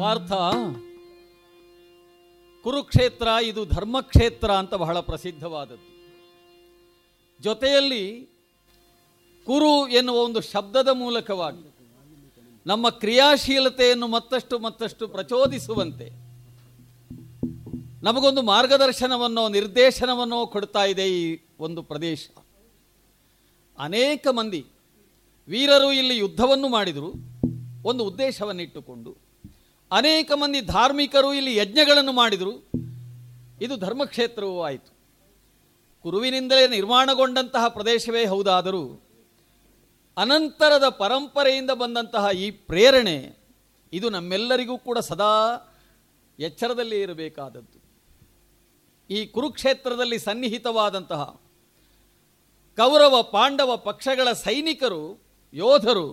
ಪಾರ್ಥ ಕುರುಕ್ಷೇತ್ರ ಇದು ಧರ್ಮಕ್ಷೇತ್ರ ಅಂತ ಬಹಳ ಪ್ರಸಿದ್ಧವಾದದ್ದು ಜೊತೆಯಲ್ಲಿ ಕುರು ಎನ್ನುವ ಒಂದು ಶಬ್ದದ ಮೂಲಕವಾಗಿ ನಮ್ಮ ಕ್ರಿಯಾಶೀಲತೆಯನ್ನು ಮತ್ತಷ್ಟು ಮತ್ತಷ್ಟು ಪ್ರಚೋದಿಸುವಂತೆ ನಮಗೊಂದು ಮಾರ್ಗದರ್ಶನವನ್ನೋ ನಿರ್ದೇಶನವನ್ನೋ ಕೊಡ್ತಾ ಇದೆ ಈ ಒಂದು ಪ್ರದೇಶ ಅನೇಕ ಮಂದಿ ವೀರರು ಇಲ್ಲಿ ಯುದ್ಧವನ್ನು ಮಾಡಿದರು ಒಂದು ಉದ್ದೇಶವನ್ನಿಟ್ಟುಕೊಂಡು ಅನೇಕ ಮಂದಿ ಧಾರ್ಮಿಕರು ಇಲ್ಲಿ ಯಜ್ಞಗಳನ್ನು ಮಾಡಿದರು ಇದು ಧರ್ಮಕ್ಷೇತ್ರವೂ ಆಯಿತು ಕುರುವಿನಿಂದಲೇ ನಿರ್ಮಾಣಗೊಂಡಂತಹ ಪ್ರದೇಶವೇ ಹೌದಾದರೂ ಅನಂತರದ ಪರಂಪರೆಯಿಂದ ಬಂದಂತಹ ಈ ಪ್ರೇರಣೆ ಇದು ನಮ್ಮೆಲ್ಲರಿಗೂ ಕೂಡ ಸದಾ ಎಚ್ಚರದಲ್ಲಿ ಇರಬೇಕಾದದ್ದು ಈ ಕುರುಕ್ಷೇತ್ರದಲ್ಲಿ ಸನ್ನಿಹಿತವಾದಂತಹ ಕೌರವ ಪಾಂಡವ ಪಕ್ಷಗಳ ಸೈನಿಕರು ಯೋಧರು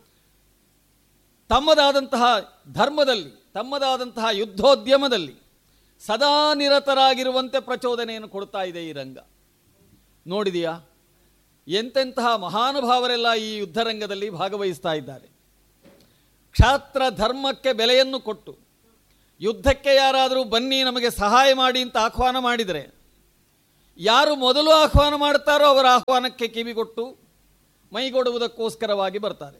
ತಮ್ಮದಾದಂತಹ ಧರ್ಮದಲ್ಲಿ ತಮ್ಮದಾದಂತಹ ಯುದ್ಧೋದ್ಯಮದಲ್ಲಿ ಸದಾ ನಿರತರಾಗಿರುವಂತೆ ಪ್ರಚೋದನೆಯನ್ನು ಕೊಡ್ತಾ ಇದೆ ಈ ರಂಗ ನೋಡಿದೆಯಾ ಎಂತೆಂತಹ ಮಹಾನುಭಾವರೆಲ್ಲ ಈ ಯುದ್ಧರಂಗದಲ್ಲಿ ಭಾಗವಹಿಸ್ತಾ ಇದ್ದಾರೆ ಕ್ಷಾತ್ರ ಧರ್ಮಕ್ಕೆ ಬೆಲೆಯನ್ನು ಕೊಟ್ಟು ಯುದ್ಧಕ್ಕೆ ಯಾರಾದರೂ ಬನ್ನಿ ನಮಗೆ ಸಹಾಯ ಮಾಡಿ ಅಂತ ಆಹ್ವಾನ ಮಾಡಿದರೆ ಯಾರು ಮೊದಲು ಆಹ್ವಾನ ಮಾಡ್ತಾರೋ ಅವರ ಆಹ್ವಾನಕ್ಕೆ ಕಿವಿಗೊಟ್ಟು ಮೈಗೊಡುವುದಕ್ಕೋಸ್ಕರವಾಗಿ ಬರ್ತಾರೆ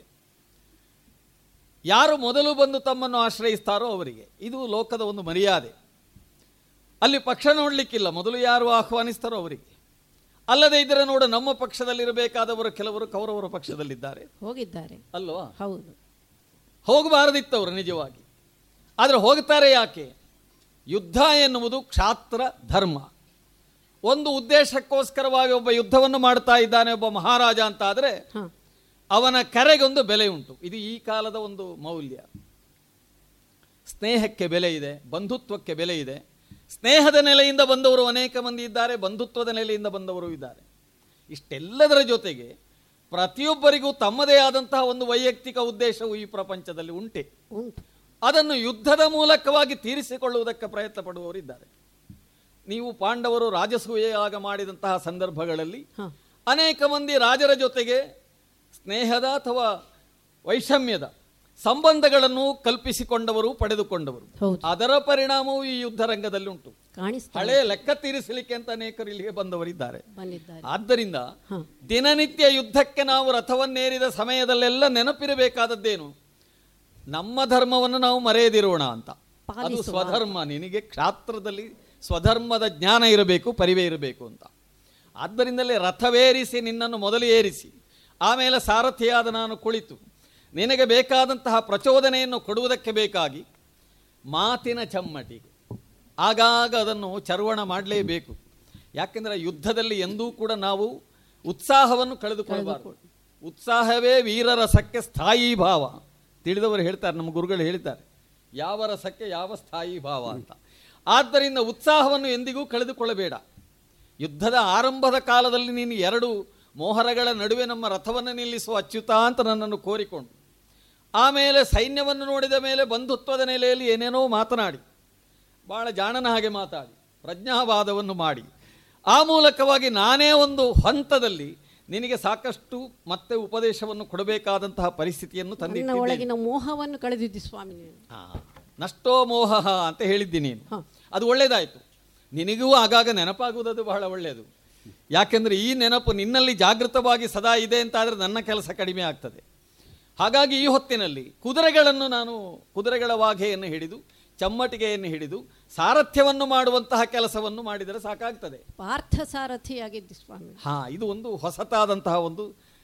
ಯಾರು ಮೊದಲು ಬಂದು ತಮ್ಮನ್ನು ಆಶ್ರಯಿಸ್ತಾರೋ ಅವರಿಗೆ ಇದು ಲೋಕದ ಒಂದು ಮರ್ಯಾದೆ ಅಲ್ಲಿ ಪಕ್ಷ ನೋಡಲಿಕ್ಕಿಲ್ಲ ಮೊದಲು ಯಾರು ಆಹ್ವಾನಿಸ್ತಾರೋ ಅವರಿಗೆ ಅಲ್ಲದೆ ಇದ್ದರೆ ನೋಡು ನಮ್ಮ ಪಕ್ಷದಲ್ಲಿರಬೇಕಾದವರು ಕೆಲವರು ಕೌರವರ ಪಕ್ಷದಲ್ಲಿದ್ದಾರೆ ಹೋಗಿದ್ದಾರೆ ಅಲ್ವಾ ಹೌದು ಹೋಗಬಾರದಿತ್ತವರು ನಿಜವಾಗಿ ಆದರೆ ಹೋಗ್ತಾರೆ ಯಾಕೆ ಯುದ್ಧ ಎನ್ನುವುದು ಕ್ಷಾತ್ರ ಧರ್ಮ ಒಂದು ಉದ್ದೇಶಕ್ಕೋಸ್ಕರವಾಗಿ ಒಬ್ಬ ಯುದ್ಧವನ್ನು ಮಾಡ್ತಾ ಇದ್ದಾನೆ ಒಬ್ಬ ಮಹಾರಾಜ ಅಂತ ಆದರೆ ಹ ಅವನ ಕರೆಗೊಂದು ಬೆಲೆ ಉಂಟು ಇದು ಈ ಕಾಲದ ಒಂದು ಮೌಲ್ಯ ಸ್ನೇಹಕ್ಕೆ ಬೆಲೆ ಇದೆ ಬಂಧುತ್ವಕ್ಕೆ ಬೆಲೆ ಇದೆ ಸ್ನೇಹದ ನೆಲೆಯಿಂದ ಬಂದವರು ಅನೇಕ ಮಂದಿ ಇದ್ದಾರೆ ಬಂಧುತ್ವದ ನೆಲೆಯಿಂದ ಬಂದವರು ಇದ್ದಾರೆ ಇಷ್ಟೆಲ್ಲದರ ಜೊತೆಗೆ ಪ್ರತಿಯೊಬ್ಬರಿಗೂ ತಮ್ಮದೇ ಆದಂತಹ ಒಂದು ವೈಯಕ್ತಿಕ ಉದ್ದೇಶವು ಈ ಪ್ರಪಂಚದಲ್ಲಿ ಉಂಟೆ ಉಂಟು ಅದನ್ನು ಯುದ್ಧದ ಮೂಲಕವಾಗಿ ತೀರಿಸಿಕೊಳ್ಳುವುದಕ್ಕೆ ಪ್ರಯತ್ನ ಪಡುವವರಿದ್ದಾರೆ ನೀವು ಪಾಂಡವರು ರಾಜಸೂಯೆಯಾಗ ಮಾಡಿದಂತಹ ಸಂದರ್ಭಗಳಲ್ಲಿ ಹ ಅನೇಕ ಮಂದಿ ರಾಜರ ಜೊತೆಗೆ ಸ್ನೇಹದ ಅಥವಾ ವೈಷಮ್ಯದ ಸಂಬಂಧಗಳನ್ನು ಕಲ್ಪಿಸಿಕೊಂಡವರು ಪಡೆದುಕೊಂಡವರು ಹೌದು ಅದರ ಪರಿಣಾಮವು ಈ ಯುದ್ಧ ರಂಗದಲ್ಲಿ ಉಂಟು ಕಾಣಿಸ್ತಾ ಹಳೆ ಲೆಕ್ಕ ತೀರಿಸಲಿಕ್ಕೆ ಅಂತ ಅನೇಕರು ಇಲ್ಲಿಗೆ ಬಂದವರಿದ್ದಾರೆ ಬಂದಿದ್ದಾರೆ ಆದ್ದರಿಂದ ಹ ದಿನನಿತ್ಯ ಯುದ್ಧಕ್ಕೆ ನಾವು ರಥವನ್ನೇರಿದ ಸಮಯದಲ್ಲೆಲ್ಲ ನೆನಪಿರಬೇಕಾದದ್ದೇನು ನಮ್ಮ ಧರ್ಮವನ್ನು ನಾವು ಮರೆಯದಿರೋಣ ಅಂತ ಅದು ಪಾಲಿಸುವ. ಸ್ವಧರ್ಮ ನಿನಗೆ ಕ್ಷಾತ್ರದಲ್ಲಿ ಸ್ವಧರ್ಮದ ಜ್ಞಾನ ಇರಬೇಕು ಪರಿವೇ ಇರಬೇಕು ಅಂತ ಆದ್ದರಿಂದಲೇ ರಥವೇರಿಸಿ ನಿನ್ನನ್ನು ಮೊದಲು ಏರಿಸಿ ಆಮೇಲೆ ಸಾರಥಿಯಾದ ನಾನು ಕುಳಿತು ನಿನಗೆ ಬೇಕಾದಂತಹ ಪ್ರಚೋದನೆಯನ್ನು ಕೊಡುವುದಕ್ಕೆ ಬೇಕಾಗಿ ಮಾತಿನ ಚಮ್ಮಟಿ ಆಗಾಗ ಅದನ್ನು ಚರ್ವಣ ಮಾಡಲೇಬೇಕು ಯಾಕೆಂದರೆ ಯುದ್ಧದಲ್ಲಿ ಎಂದೂ ಕೂಡ ನಾವು ಉತ್ಸಾಹವನ್ನು ಕಳೆದುಕೊಳ್ಳಬಾರದು ಉತ್ಸಾಹವೇ ವೀರರಸಕ್ಕೆ ಸ್ಥಾಯಿ ಭಾವ ತಿಳಿದವರು ಹೇಳ್ತಾರೆ ನಮ್ಮ ಗುರುಗಳು ಹೇಳ್ತಾರೆ ಯಾವ ರಸಕ್ಕೆ ಯಾವ ಸ್ಥಾಯಿ ಭಾವ ಅಂತ ಆದ್ದರಿಂದ ಉತ್ಸಾಹವನ್ನು ಎಂದಿಗೂ ಕಳೆದುಕೊಳ್ಳಬೇಡ ಯುದ್ಧದ ಆರಂಭದ ಕಾಲದಲ್ಲಿ ನೀನು ಎರಡು ಮೋಹರಗಳ ನಡುವೆ ನಮ್ಮ ರಥವನ್ನು ನಿಲ್ಲಿಸುವ ಅಚ್ಯುತ ಅಂತ ನನ್ನನ್ನು ಕೋರಿಕೊಂಡು ಆಮೇಲೆ ಸೈನ್ಯವನ್ನು ನೋಡಿದ ಮೇಲೆ ಬಂಧುತ್ವದ ನೆಲೆಯಲ್ಲಿ ಏನೇನೋ ಮಾತನಾಡಿ ಭಾಳ ಜಾಣನ ಹಾಗೆ ಮಾತಾಡಿ ಪ್ರಜ್ಞಾವಾದವನ್ನು ಮಾಡಿ ಆ ಮೂಲಕವಾಗಿ ನಾನೇ ಒಂದು ಹಂತದಲ್ಲಿ ನಿನಗೆ ಸಾಕಷ್ಟು ಮತ್ತೆ ಉಪದೇಶವನ್ನು ಕೊಡಬೇಕಾದಂತಹ ಪರಿಸ್ಥಿತಿಯನ್ನು ನನ್ನ ತಂದಿಟ್ಟಿದ್ದೇನೆ ಒಳಗಿನ ಮೋಹವನ್ನು ಕಳೆದಿದ್ದಿ ಸ್ವಾಮಿ ನೀನು ಆ, ನಷ್ಟೋ ಮೋಹ ಅಂತ ಹೇಳಿದ್ದೀನಿ ನೀನು ಹ ಅದು ಒಳ್ಳೆಯದಾಯಿತು ನಿನಗೂ ಆಗಾಗ ನೆನಪಾಗುವುದದು ಬಹಳ ಒಳ್ಳೆಯದು ಯಾಕೆಂದರೆ ಈ ನೆನಪು ನಿನ್ನಲ್ಲಿ ಜಾಗೃತವಾಗಿ ಸದಾ ಇದೆ ಅಂತಾದರೆ ನನ್ನ ಕೆಲಸ ಕಡಿಮೆ ಆಗ್ತದೆ ಹಾಗಾಗಿ ಈ ಹೊತ್ತಿನಲ್ಲಿ ಕುದುರೆಗಳನ್ನು ನಾನು ಕುದುರೆಗಳ ವಾಘೆಯನ್ನು ಹಿಡಿದು ಚಮ್ಮಟಿಗೆಯನ್ನು ಹಿಡಿದು ಸಾರಥ್ಯವನ್ನು ಮಾಡುವಂತಹ ಕೆಲಸವನ್ನು ಮಾಡಿದರೆ ಸಾಕಾಗ್ತದೆ ಪಾರ್ಥ ಸಾರಥಿಯಾಗಿದ್ದಿ ಸ್ವಾಮಿ ಹಾ ಇದು ಒಂದು ಹೊಸತಾದಂತಹ ಒಂದು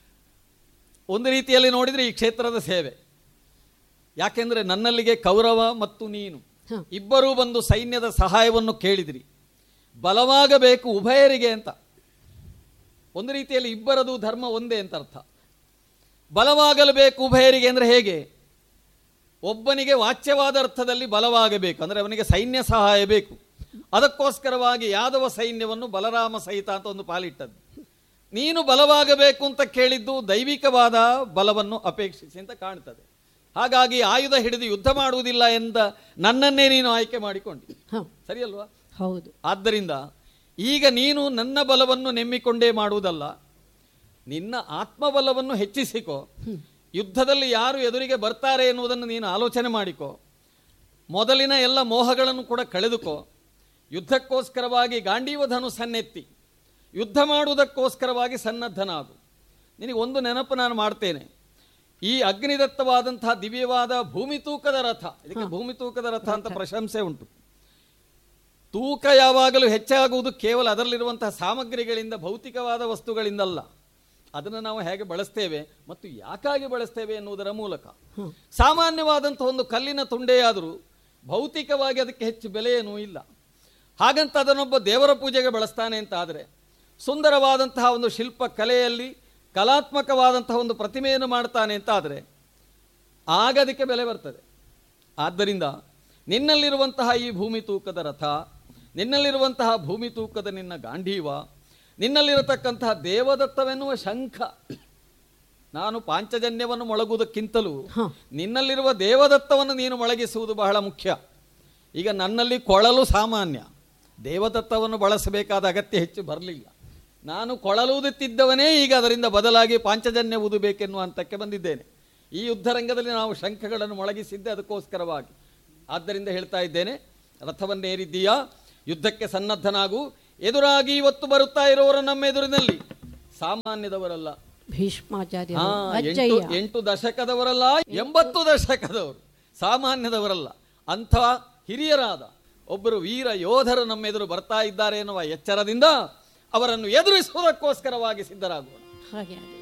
ಒಂದು ರೀತಿಯಲ್ಲಿ ನೋಡಿದರೆ ಈ ಕ್ಷೇತ್ರದ ಸೇವೆ ಯಾಕೆಂದರೆ ನನ್ನಲ್ಲಿಗೆ ಕೌರವ ಮತ್ತು ನೀನು ಹ ಇಬ್ಬರೂ ಬಂದು ಸೈನ್ಯದ ಸಹಾಯವನ್ನು ಕೇಳಿದಿರಿ ಬಲವಾಗಬೇಕು ಉಭಯರಿಗೆ ಅಂತ ಒಂದು ರೀತಿಯಲ್ಲಿ ಇಬ್ಬರದು ಧರ್ಮ ಒಂದೇ ಅಂತ ಅರ್ಥ ಬಲವಾಗಲು ಬೇಕು ಉಭಯರಿಗೆ ಅಂದರೆ ಹೇಗೆ ಒಬ್ಬನಿಗೆ ವಾಚ್ಯವಾದ ಅರ್ಥದಲ್ಲಿ ಬಲವಾಗಬೇಕು ಅಂದರೆ ಅವನಿಗೆ ಸೈನ್ಯ ಸಹಾಯ ಬೇಕು ಅದಕ್ಕೋಸ್ಕರವಾಗಿ ಯಾದವ ಸೈನ್ಯವನ್ನು ಬಲರಾಮ ಸಹಿತ ಅಂತ ಒಂದು ಪಾಲಿಟ್ಟದ್ದು ನೀನು ಬಲವಾಗಬೇಕು ಅಂತ ಕೇಳಿದ್ದು ದೈವಿಕವಾದ ಬಲವನ್ನು ಅಪೇಕ್ಷಿಸಿ ಅಂತ ಕಾಣ್ತದೆ ಹಾಗಾಗಿ ಆಯುಧ ಹಿಡಿದು ಯುದ್ಧ ಮಾಡುವುದಿಲ್ಲ ಎಂದ ನನ್ನನ್ನೇ ನೀನು ಆಯ್ಕೆ ಮಾಡಿಕೊಂಡಿ ಹ ಸರಿಯಲ್ವಾ ಹೌದು ಆದ್ದರಿಂದ ಈಗ ನೀನು ನನ್ನ ಬಲವನ್ನು ನೆಮ್ಮಿಕೊಂಡೇ ಮಾಡುವುದಲ್ಲ ನಿನ್ನ ಆತ್ಮಬಲವನ್ನು ಹೆಚ್ಚಿಸಿಕೋ ಯುದ್ಧದಲ್ಲಿ ಯಾರು ಎದುರಿಗೆ ಬರ್ತಾರೆ ಎನ್ನುವುದನ್ನು ನೀನು ಆಲೋಚನೆ ಮಾಡಿಕೋ ಮೊದಲಿನ ಎಲ್ಲ ಮೋಹಗಳನ್ನು ಕೂಡ ಕಳೆದುಕೋ ಯುದ್ಧಕ್ಕೋಸ್ಕರವಾಗಿ ಗಾಂಡೀವ ಧನುಸ್ಸನ್ನೆತ್ತಿ ಯುದ್ಧ ಮಾಡುವುದಕ್ಕೋಸ್ಕರವಾಗಿ ಸನ್ನದ್ಧನಾಗು ನಿನಗೆ ಒಂದು ನೆನಪು ನಾನು ಮಾಡ್ತೇನೆ ಈ ಅಗ್ನಿದತ್ತವಾದಂತಹ ದಿವ್ಯವಾದ ಭೂಮಿ ತೂಕದ ರಥ ಇದಕ್ಕೆ ಭೂಮಿ ತೂಕದ ರಥ ಅಂತ ಪ್ರಶಂಸೆ ಉಂಟು ತೂಕ ಯಾವಾಗಲೂ ಹೆಚ್ಚಾಗುವುದು ಕೇವಲ ಅದರಲ್ಲಿರುವಂತಹ ಸಾಮಗ್ರಿಗಳಿಂದ ಭೌತಿಕವಾದ ವಸ್ತುಗಳಿಂದಲ್ಲ ಅದನ್ನು ನಾವು ಹೇಗೆ ಬಳಸ್ತೇವೆ ಮತ್ತು ಯಾಕಾಗಿ ಬಳಸ್ತೇವೆ ಎನ್ನುವುದರ ಮೂಲಕ ಸಾಮಾನ್ಯವಾದಂತಹ ಒಂದು ಕಲ್ಲಿನ ತುಂಡೆಯಾದರೂ ಭೌತಿಕವಾಗಿ ಅದಕ್ಕೆ ಹೆಚ್ಚು ಬೆಲೆಯೇನೂ ಇಲ್ಲ ಹಾಗಂತ ಅದನ್ನೊಬ್ಬ ದೇವರ ಪೂಜೆಗೆ ಬಳಸ್ತಾನೆ ಅಂತ ಆದರೆ ಸುಂದರವಾದಂತಹ ಒಂದು ಶಿಲ್ಪ ಕಲೆಯಲ್ಲಿ ಕಲಾತ್ಮಕವಾದಂತಹ ಒಂದು ಪ್ರತಿಮೆಯನ್ನು ಮಾಡ್ತಾನೆ ಅಂತ ಆದರೆ ಆಗ ಅದಕ್ಕೆ ಬೆಲೆ ಬರ್ತದೆ ಆದ್ದರಿಂದ ನಿನ್ನಲ್ಲಿರುವಂತಹ ಈ ಭೂಮಿ ತೂಕದ ರಥ ನಿನ್ನಲ್ಲಿರುವಂತಹ ಭೂಮಿ ತೂಕದ ನಿನ್ನ ಗಾಂಧೀವ ನಿನ್ನಲ್ಲಿರತಕ್ಕಂತಹ ದೇವದತ್ತವೆನ್ನುವ ಶಂಖ ನಾನು ಪಾಂಚಜನ್ಯವನ್ನು ಮೊಳಗುವುದಕ್ಕಿಂತಲೂ ಹ. ನಿನ್ನಲ್ಲಿರುವ ದೇವದತ್ತವನ್ನು ನೀನು ಮೊಳಗಿಸುವುದು ಬಹಳ ಮುಖ್ಯ ಈಗ ನನ್ನಲ್ಲಿ ಕೊಳಲು ಸಾಮಾನ್ಯ ದೇವದತ್ತವನ್ನು ಬಳಸಬೇಕಾದ ಅಗತ್ಯ ಹೆಚ್ಚು ಬರಲಿಲ್ಲ ನಾನು ಕೊಳಲುವುದುತ್ತಿದ್ದವನೇ ಈಗ ಅದರಿಂದ ಬದಲಾಗಿ ಪಾಂಚಜನ್ಯ ಊದಬೇಕೆನ್ನುವ ಹಂತಕ್ಕೆ ಬಂದಿದ್ದೇನೆ ಈ ಯುದ್ಧರಂಗದಲ್ಲಿ ನಾವು ಶಂಖಗಳನ್ನು ಮೊಳಗಿಸಿದ್ದೆ ಅದಕ್ಕೋಸ್ಕರವಾಗಿ ಆದ್ದರಿಂದ ಹೇಳ್ತಾ ಇದ್ದೇನೆ ರಥವನ್ನೇರಿದ್ದೀಯಾ ಯುದ್ಧಕ್ಕೆ ಸನ್ನದ್ಧನಾಗು ಎದುರಾಗಿ ಇವತ್ತು ಬರುತ್ತಾ ಇರೋರು ನಮ್ಮ ಎದುರಿನಲ್ಲಿ ಸಾಮಾನ್ಯದವರಲ್ಲ ಭೀಷ್ಮಾಚಾರ್ಯ ಹಾ, ಎಂಟು ಅಜ್ಜಯ್ಯ ಎಂಟು ದಶಕದವರಲ್ಲ ಎಂಬತ್ತು ದಶಕದವರು ಸಾಮಾನ್ಯದವರಲ್ಲ ಅಂಥ ಹಿರಿಯರಾದ ಒಬ್ಬರು ವೀರ ಯೋಧರು ನಮ್ಮ ಎದುರು ಬರ್ತಾ ಇದ್ದಾರೆ ಎನ್ನುವ ಎಚ್ಚರದಿಂದ ಅವರನ್ನು ಎದುರಿಸುವುದಕ್ಕೋಸ್ಕರವಾಗಿ ಸಿದ್ಧರಾಗೋಣ ಹಾಗೆ ಆಗಲಿ